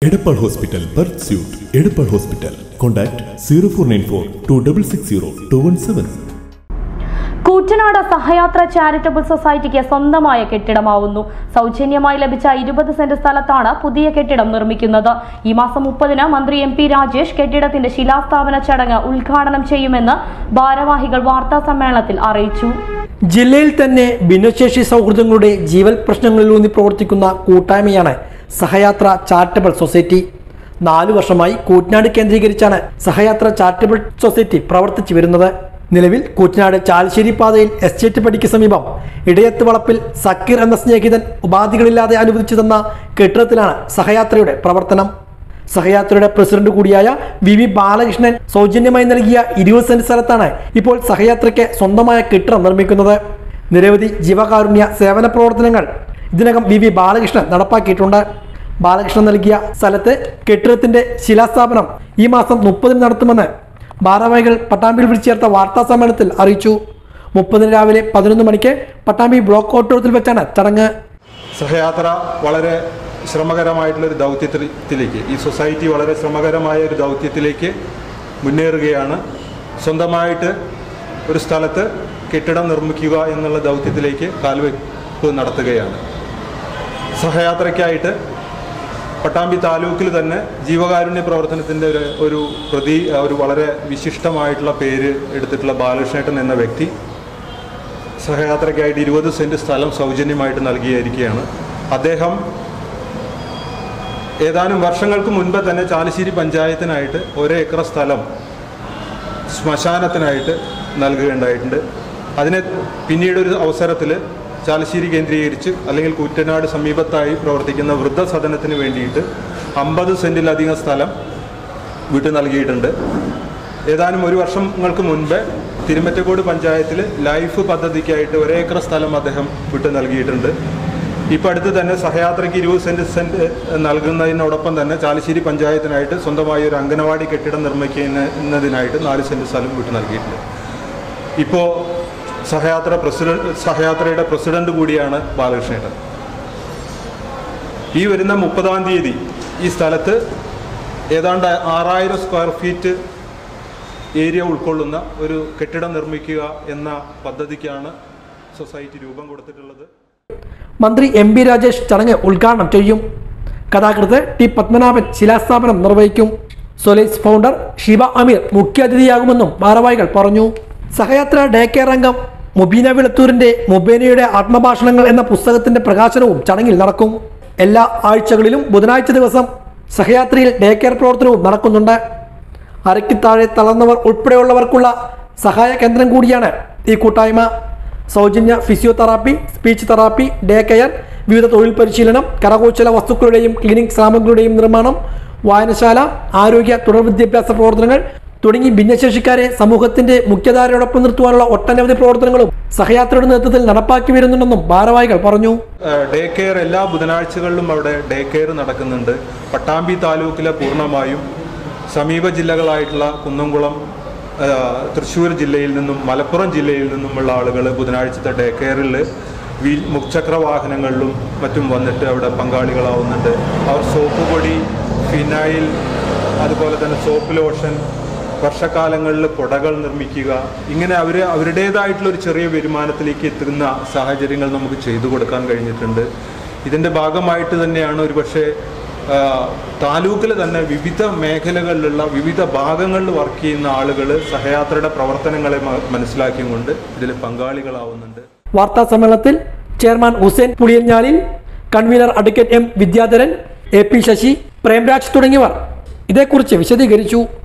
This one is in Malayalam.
Edappal hospital birth suite Edappal hospital contact zero four nine four two double six zero two one seven Koottanad Sahayathra charitable സൊസൈറ്റിക്ക് സ്വന്തമായ കെട്ടിടമാവുന്നു സൗജന്യമായി ലഭിച്ച ഇരുപത് സെന്റ് സ്ഥലത്താണ് പുതിയ കെട്ടിടം നിർമ്മിക്കുന്നത് ഈ മാസം മുപ്പതിന് മന്ത്രി എം പി രാജേഷ് കെട്ടിടത്തിന്റെ ശിലാസ്ഥാപന ചടങ്ങ് ഉദ്ഘാടനം ചെയ്യുമെന്ന് ഭാരവാഹികൾ വാർത്താ സമ്മേളനത്തിൽ അറിയിച്ചു ജില്ലയിൽ തന്നെ ഭിന്നശേഷി സൗഹൃദങ്ങളുടെ ജീവൽ പ്രശ്നങ്ങളിലൂന്നി പ്രവർത്തിക്കുന്ന കൂട്ടായ്മയാണ് സഹയാത്ര ചാരിറ്റബിൾ സൊസൈറ്റി നാലു വർഷമായി കൂറ്റനാട് കേന്ദ്രീകരിച്ചാണ് സഹയാത്ര ചാരിറ്റബിൾ സൊസൈറ്റി പ്രവർത്തിച്ചു വരുന്നത് നിലവിൽ കൂറ്റനാട് ചാലശ്ശേരി പാതയിൽ എസ്റ്റേറ്റ് പടിക്ക് സമീപം ഇടയത്ത് വളപ്പിൽ സക്കീർ എന്ന സ്നേഹിതൻ ഉപാധികളില്ലാതെ അനുവദിച്ചു തന്ന കെട്ടിടത്തിലാണ് സഹയാത്രയുടെ പ്രവർത്തനം സഹയാത്രയുടെ പ്രസിഡന്റ് കൂടിയായ വി വി ബാലകൃഷ്ണൻ സൗജന്യമായി നൽകിയ ഇരുപത് സെന്റ് സ്ഥലത്താണ് ഇപ്പോൾ സഹയാത്രയ്ക്ക് സ്വന്തമായ കെട്ടിടം നിർമ്മിക്കുന്നത് നിരവധി ജീവകാരുണ്യ സേവന പ്രവർത്തനങ്ങൾ ഇതിനകം വി വി ബാലകൃഷ്ണൻ നടപ്പാക്കിയിട്ടുണ്ട് ബാലകൃഷ്ണൻ നൽകിയ സ്ഥലത്ത് കെട്ടിടത്തിന്റെ ശിലാസ്ഥാപനം ഈ മാസം മുപ്പതിന് നടത്തുമെന്ന് ഭാരവാഹികൾ പട്ടാമ്പിയിൽ വിളിച്ചു ചേർത്ത വാർത്താ സമ്മേളനത്തിൽ അറിയിച്ചു മുപ്പതിന് രാവിലെ പതിനൊന്ന് മണിക്ക് പട്ടാമ്പി ബ്ലോക്ക് ഓഡിറ്റോറിയത്തിൽ വെച്ചാണ് ചടങ്ങ് സഹയാത്ര വളരെ ശ്രമകരമായിട്ടുള്ളൊരു ദൗത്യത്തിലേക്ക് ഈ സൊസൈറ്റി വളരെ ശ്രമകരമായ ഒരു ദൗത്യത്തിലേക്ക് മുന്നേറുകയാണ് സ്വന്തമായിട്ട് ഒരു സ്ഥലത്ത് കെട്ടിടം നിർമ്മിക്കുക എന്നുള്ള ദൗത്യത്തിലേക്ക് കാൽവെപ്പ് നടത്തുകയാണ് സഹയാത്രയ്ക്കായിട്ട് പട്ടാമ്പി താലൂക്കിൽ തന്നെ ജീവകാരുണ്യ പ്രവർത്തനത്തിൻ്റെ ഒരു ഒരു പ്രതി ഒരു വളരെ വിശിഷ്ടമായിട്ടുള്ള പേര് എടുത്തിട്ടുള്ള ബാലകൃഷ്ണേട്ടൻ എന്ന വ്യക്തി സഹയാത്രയ്ക്കായിട്ട് ഇരുപത് സെൻറ്റ് സ്ഥലം സൗജന്യമായിട്ട് നൽകിയിരിക്കുകയാണ് അദ്ദേഹം ഏതാനും വർഷങ്ങൾക്ക് മുൻപ് തന്നെ ചാലശ്ശേരി പഞ്ചായത്തിനായിട്ട് ഒരേക്കർ സ്ഥലം ശ്മശാനത്തിനായിട്ട് നൽകുകയുണ്ടായിട്ടുണ്ട് അതിനെ പിന്നീട് ഒരു അവസരത്തിൽ ചാലശ്ശേരി കേന്ദ്രീകരിച്ച് അല്ലെങ്കിൽ കുറ്റനാട് സമീപത്തായി പ്രവർത്തിക്കുന്ന വൃദ്ധസദനത്തിന് വേണ്ടിയിട്ട് അമ്പത് സെൻറ്റിലധികം സ്ഥലം വിട്ടു നൽകിയിട്ടുണ്ട് ഏതാനും ഒരു വർഷങ്ങൾക്ക് മുൻപ് തിരുമറ്റക്കോട് പഞ്ചായത്തിൽ ലൈഫ് പദ്ധതിക്കായിട്ട് ഒരേക്കർ സ്ഥലം അദ്ദേഹം വിട്ടു നൽകിയിട്ടുണ്ട് ഇപ്പോൾ അടുത്ത് തന്നെ സഹയാത്രയ്ക്ക് ഇരുപത് സെൻറ്റ് സെൻറ്റ് നൽകുന്നതിനോടൊപ്പം തന്നെ ചാലശ്ശേരി പഞ്ചായത്തിനായിട്ട് സ്വന്തമായി ഒരു അംഗനവാടി കെട്ടിടം നിർമ്മിക്കുന്നതിനായിട്ട് നാല് സെൻറ്റ് സ്ഥലം വിട്ടു നൽകിയിട്ടുണ്ട് ഇപ്പോൾ സഹയാത്ര പ്രസിഡന്റ് സഹയാത്രയുടെ പ്രസിഡന്റ് കൂടിയാണ് ബാലകൃഷ്ണേട്ടൻ ഈ വരുന്ന മുപ്പതാം തീയതി ഈ സ്ഥലത്ത് ഏതാണ്ട് ആറായിരം സ്ക്വയർ ഫീറ്റ് ഏരിയ ഉൾക്കൊള്ളുന്ന ഒരു കെട്ടിടം നിർമ്മിക്കുക എന്ന പദ്ധതിക്കാണ് സൊസൈറ്റി രൂപം കൊടുത്തിട്ടുള്ളത് മന്ത്രി എം ബി രാജേഷ് ചടങ്ങ് ഉദ്ഘാടനം ചെയ്യും കഥാകൃത്ത് ടി പത്മനാഭൻ ശിലാസ്ഥാപനം നിർവഹിക്കും സൊലൈസ് ഫൗണ്ടർ ഷിബ അമീർ മുഖ്യാതിഥിയാകുമെന്നും ഭാരവാഹികൾ പറഞ്ഞു സഹയാത്ര ഡേ കെയർ അംഗം മുബീന വിളത്തൂരിന്റെ മുബേനയുടെ ആത്മഭാഷണങ്ങൾ എന്ന പുസ്തകത്തിന്റെ പ്രകാശനവും ചടങ്ങിൽ നടക്കും എല്ലാ ആഴ്ചകളിലും ബുധനാഴ്ച ദിവസം സഹയാത്രയിൽ ഡേ കെയർ പ്രവർത്തനവും നടക്കുന്നുണ്ട് അരയ്ക്ക് താഴെ തളർന്നവർ ഉൾപ്പെടെയുള്ളവർക്കുള്ള സഹായ കേന്ദ്രം കൂടിയാണ് ഈ കൂട്ടായ്മ സൗജന്യ physiotherapy speech therapy day care വിവിധ തൊഴിൽ പരിശീലനം കരകൗശല വസ്തുക്കളുടെയും ക്ലിനിക് സാമഗ്രികളുടെയും നിർമ്മാണം വായനശാല ആരോഗ്യ തുടർ വിദ്യാഭ്യാസ പ്രവർത്തനങ്ങൾ തുടങ്ങി ഭിന്നശേഷിക്കാരെ സമൂഹത്തിന്റെ മുഖ്യധാരയോടൊപ്പം നിർത്തുവാനുള്ള ഒട്ടനവധി പ്രവർത്തനങ്ങളും സഹയാത്രയുടെ നേതൃത്വത്തിൽ നടപ്പാക്കി വരുന്നുണ്ടെന്നും ഭാരവാഹികൾ പറഞ്ഞു ഡേ കെയർ എല്ലാ ബുധനാഴ്ചകളിലും അവിടെ ഡേ കെയർ നടക്കുന്നുണ്ട് പട്ടാമ്പി താലൂക്കിലെ പൂർണ്ണമായും സമീപ ജില്ലകളായിട്ടുള്ള കുന്നംകുളം ആ, തൃശ്ശൂർ ജില്ലയിൽ നിന്നും മലപ്പുറം ജില്ലയിൽ നിന്നുമുള്ള ആളുകൾ ബുധനാഴ്ചത്തെ ഡേ കെയറിൽ വീൽ മുച്ചക്ര വാഹനങ്ങളിലും മറ്റും വന്നിട്ട് അവിടെ പങ്കാളികളാവുന്നുണ്ട് അവർ സോപ്പ് പൊടി ഫിനൈൽ അതുപോലെ തന്നെ സോപ്പ് ലോഷൻ വർഷക്കാലങ്ങളിൽ കുടകൾ നിർമ്മിക്കുക ഇങ്ങനെ അവർ അവരുടേതായിട്ടുള്ള ഒരു ചെറിയ വരുമാനത്തിലേക്ക് എത്തുന്ന സാഹചര്യങ്ങൾ നമുക്ക് ചെയ്തു കൊടുക്കാൻ കഴിഞ്ഞിട്ടുണ്ട് ഇതിൻ്റെ ഭാഗമായിട്ട് തന്നെയാണ് ഒരുപക്ഷെ ആ, താലൂക്കിൽ തന്നെ വിവിധ മേഖലകളിലുള്ള വിവിധ ഭാഗങ്ങളിൽ വർക്ക് ചെയ്യുന്ന ആളുകൾ സഹയാത്രയുടെ പ്രവർത്തനങ്ങളെ മ- മനസ്സിലാക്കിയും കൊണ്ട് ഇതിൽ പങ്കാളികളാവുന്നുണ്ട് വാർത്താ സമ്മേളനത്തിൽ chairman Hussain Puliyanjalil convener advocate M Vidyadharan A P Sasi Premraj തുടങ്ങിയവർ ഇതേക്കുറിച്ച് വിശദീകരിച്ചു